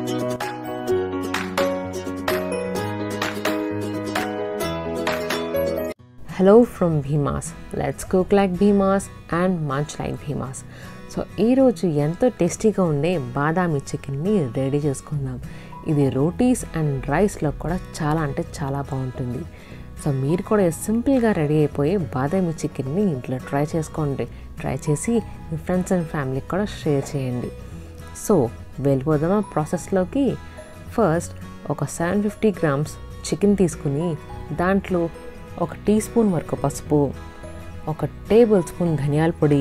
hello from Bheema's let's cook like Bheema's and munch like Bheema's so ఈరోజు ఎంతో టేస్టీగా ఉండే బాదామి చికెన్ని రెడీ చేసుకుందాం ఇది రోటీస్ అండ్ రైస్లో కూడా చాలా అంటే చాలా బాగుంటుంది సో మీరు కూడా సింపుల్గా రెడీ అయిపోయి బాదామి చికెన్ని ఇంట్లో ట్రై చేసుకోండి ట్రై చేసి మీ ఫ్రెండ్స్ అండ్ ఫ్యామిలీకి కూడా షేర్ చేయండి సో వెళ్ళిపోదామా ప్రాసెస్లోకి ఫస్ట్ ఒక సెవెన్ ఫిఫ్టీ గ్రామ్స్ చికెన్ తీసుకుని దాంట్లో ఒక టీ స్పూన్ వరకు పసుపు ఒక టేబుల్ స్పూన్ ధనియాల పొడి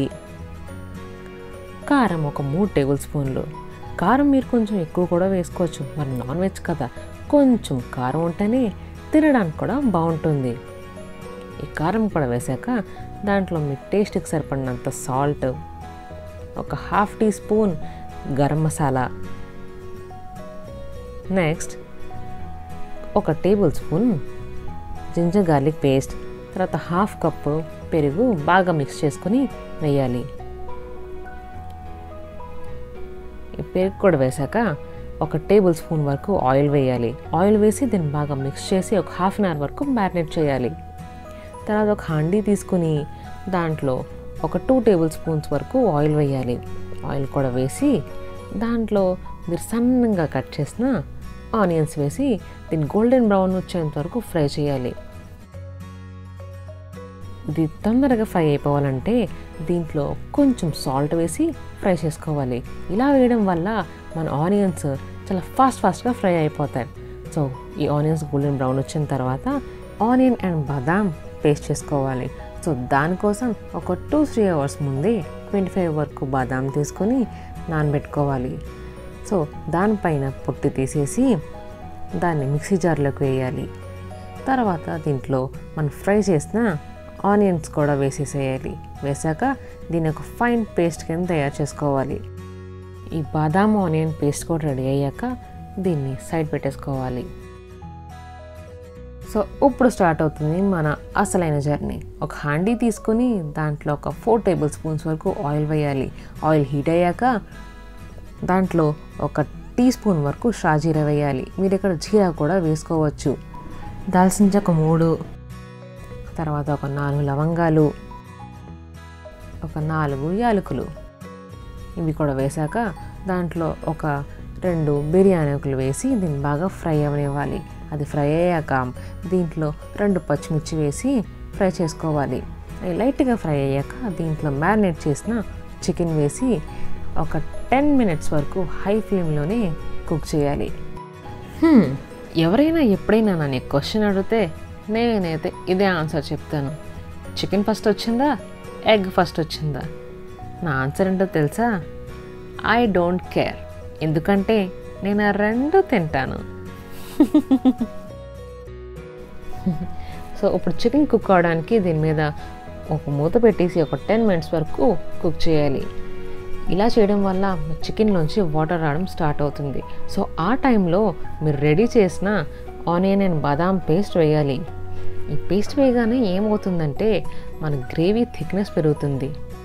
కారం ఒక మూడు టేబుల్ స్పూన్లు కారం మీరు కొంచెం ఎక్కువ కూడా వేసుకోవచ్చు మరి నాన్ వెజ్ కదా కొంచెం కారం ఉంటేనే తినడానికి కూడా బాగుంటుంది ఈ కారం కూడా వేసాక దాంట్లో మీ టేస్ట్కి సరిపడినంత సాల్ట్ ఒక half teaspoon garam masala next ఒక tablespoon ginger garlic paste తర్వాత హాఫ్ కప్పు పెరుగు బాగా మిక్స్ చేసుకుని వేయాలి ఈ పెరుగు కూడా వేసాక ఒక టేబుల్ స్పూన్ వరకు ఆయిల్ వేయాలి ఆయిల్ వేసి దీన్ని బాగా మిక్స్ చేసి ఒక హాఫ్ అన్ అవర్ వరకు మ్యారినేట్ చేయాలి తర్వాత ఒక హండీ తీసుకుని దాంట్లో ఒక టూ టేబుల్ స్పూన్స్ వరకు ఆయిల్ వేయాలి ఆయిల్ కూడా వేసి దాంట్లో మీరు సన్నగా కట్ చేసిన ఆనియన్స్ వేసి దీన్ని గోల్డెన్ బ్రౌన్ వచ్చేంత వరకు ఫ్రై చేయాలి ఇది తొందరగా ఫ్రై అయిపోవాలంటే దీంట్లో కొంచెం సాల్ట్ వేసి ఫ్రై చేసుకోవాలి ఇలా వేయడం వల్ల మన ఆనియన్స్ చాలా ఫాస్ట్ ఫాస్ట్గా ఫ్రై అయిపోతాయి సో ఈ ఆనియన్స్ గోల్డెన్ బ్రౌన్ వచ్చిన తర్వాత ఆనియన్ అండ్ బాదాం పేస్ట్ చేసుకోవాలి సో దానికోసం ఒక టూ త్రీ అవర్స్ ముందే ట్వంటీ ఫైవ్ వరకు బాదాం తీసుకొని నానబెట్టుకోవాలి సో దానిపైన పొట్టు తీసేసి దాన్ని మిక్సీ జార్లోకి వేయాలి తర్వాత దీంట్లో మనం ఫ్రై చేసిన ఆనియన్స్ కూడా వేసేసేయాలి వేసాక దీని ఒక ఫైన్ పేస్ట్ కింద తయారు చేసుకోవాలి ఈ బాదాం ఆనియన్ పేస్ట్ కూడా రెడీ అయ్యాక దీన్ని సైడ్ పెట్టేసుకోవాలి సో ఇప్పుడు స్టార్ట్ అవుతుంది మన అసలైన జర్నీ ఒక హ్యాండీ తీసుకొని దాంట్లో ఒక ఫోర్ టేబుల్ స్పూన్స్ వరకు ఆయిల్ వేయాలి ఆయిల్ హీట్ అయ్యాక దాంట్లో ఒక టీ స్పూన్ వరకు షాజీరా వేయాలి మీరు ఇక్కడ జీరా కూడా వేసుకోవచ్చు దాల్చిన చెక్క మూడు తర్వాత ఒక నాలుగు లవంగాలు ఒక నాలుగు యాలకులు ఇవి కూడా వేశాక దాంట్లో ఒక రెండు బిర్యానీ ఆకులు వేసి దీన్ని బాగా ఫ్రై అవనివ్వాలి అది ఫ్రై అయ్యాక దీంట్లో రెండు పచ్చిమిర్చి వేసి ఫ్రై చేసుకోవాలి అవి లైట్గా ఫ్రై అయ్యాక దీంట్లో మ్యారినేట్ చేసిన చికెన్ వేసి ఒక టెన్ మినిట్స్ వరకు హై ఫ్లేమ్లోనే కుక్ చేయాలి హ్మ్, ఎవరైనా ఎప్పుడైనా నన్ను క్వశ్చన్ అడిగితే నేనైతే ఇదే ఆన్సర్ చెప్తాను చికెన్ ఫస్ట్ వచ్చిందా ఎగ్ ఫస్ట్ వచ్చిందా నా ఆన్సర్ ఏంటో తెలుసా ఐ డోంట్ కేర్ ఎందుకంటే నేను ఆ రెండు తింటాను సో ఇప్పుడు చికెన్ కుక్ అవడానికి దీని మీద ఒక మూత పెట్టేసి ఒక టెన్ మినిట్స్ వరకు కుక్ చేయాలి ఇలా చేయడం వల్ల చికెన్లోంచి వాటర్ రావడం స్టార్ట్ అవుతుంది సో ఆ టైంలో మీరు రెడీ చేసిన ఆనియన్ అండ్ బాదాం పేస్ట్ వేయాలి ఈ పేస్ట్ వేయగానే ఏమవుతుందంటే మన గ్రేవీ థిక్నెస్ పెరుగుతుంది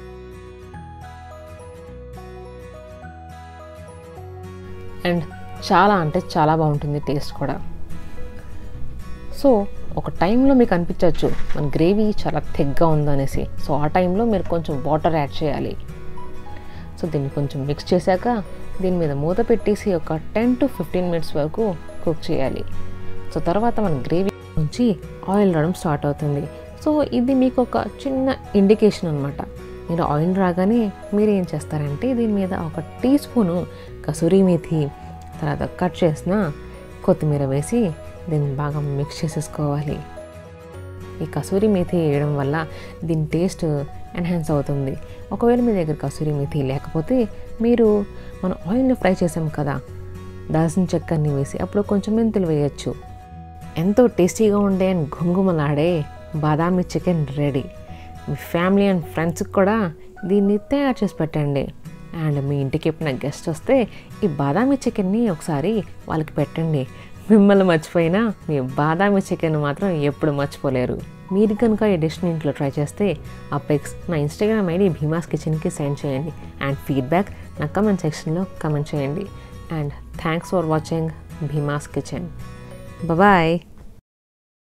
అండ్ చాలా అంటే చాలా బాగుంటుంది టేస్ట్ కూడా సో ఒక టైంలో మీకు అనిపించవచ్చు మన గ్రేవీ చాలా థిక్గా ఉందనేసి సో ఆ టైంలో మీరు కొంచెం వాటర్ యాడ్ చేయాలి సో దీన్ని కొంచెం మిక్స్ చేశాక దీని మీద మూత పెట్టేసి ఒక టెన్ టు ఫిఫ్టీన్ మినిట్స్ వరకు కుక్ చేయాలి సో తర్వాత మన గ్రేవీ నుంచి ఆయిల్ రావడం స్టార్ట్ అవుతుంది సో ఇది మీకు ఒక చిన్న ఇండికేషన్ అనమాట మీరు ఆయిల్ రాగానే మీరు ఏం చేస్తారంటే దీని మీద ఒక టీ స్పూను కసూరి మేథి తర్వాత కట్ చేసిన కొత్తిమీర వేసి దీన్ని బాగా మిక్స్ చేసేసుకోవాలి ఈ కసూరి మేథి వేయడం వల్ల దీని టేస్ట్ ఎన్హాన్స్ అవుతుంది ఒకవేళ మీ దగ్గర కసూరి మేథి లేకపోతే మీరు మనం ఆయిల్ని ఫ్రై చేసాం కదా దాల్చిన చెక్కని వేసి అప్పుడు కొంచెం మెంతులు వేయచ్చు ఎంతో టేస్టీగా ఉండే అండ్ గుమగుమలాడే బాదామి చికెన్ రెడీ మీ ఫ్యామిలీ అండ్ ఫ్రెండ్స్కి కూడా దీన్ని తయారు చేసి పెట్టండి అండ్ మీ ఇంటికి ఎప్పుడైనా గెస్ట్ వస్తే ఈ బాదామి చికెన్ని ఒకసారి వాళ్ళకి పెట్టండి మిమ్మల్ని మర్చిపోయినా మీ బాదామి చికెన్ మాత్రం ఎప్పుడు మర్చిపోలేరు మీరు కనుక ఈ డిష్ని ఇంట్లో ట్రై చేస్తే ఆ పిక్స్ నా ఇన్స్టాగ్రామ్ ఐడి భీమాస్ కిచెన్కి సెండ్ చేయండి అండ్ ఫీడ్బ్యాక్ నా కమెంట్ సెక్షన్లో కమెంట్ చేయండి and thanks for watching Bheema's kitchen bye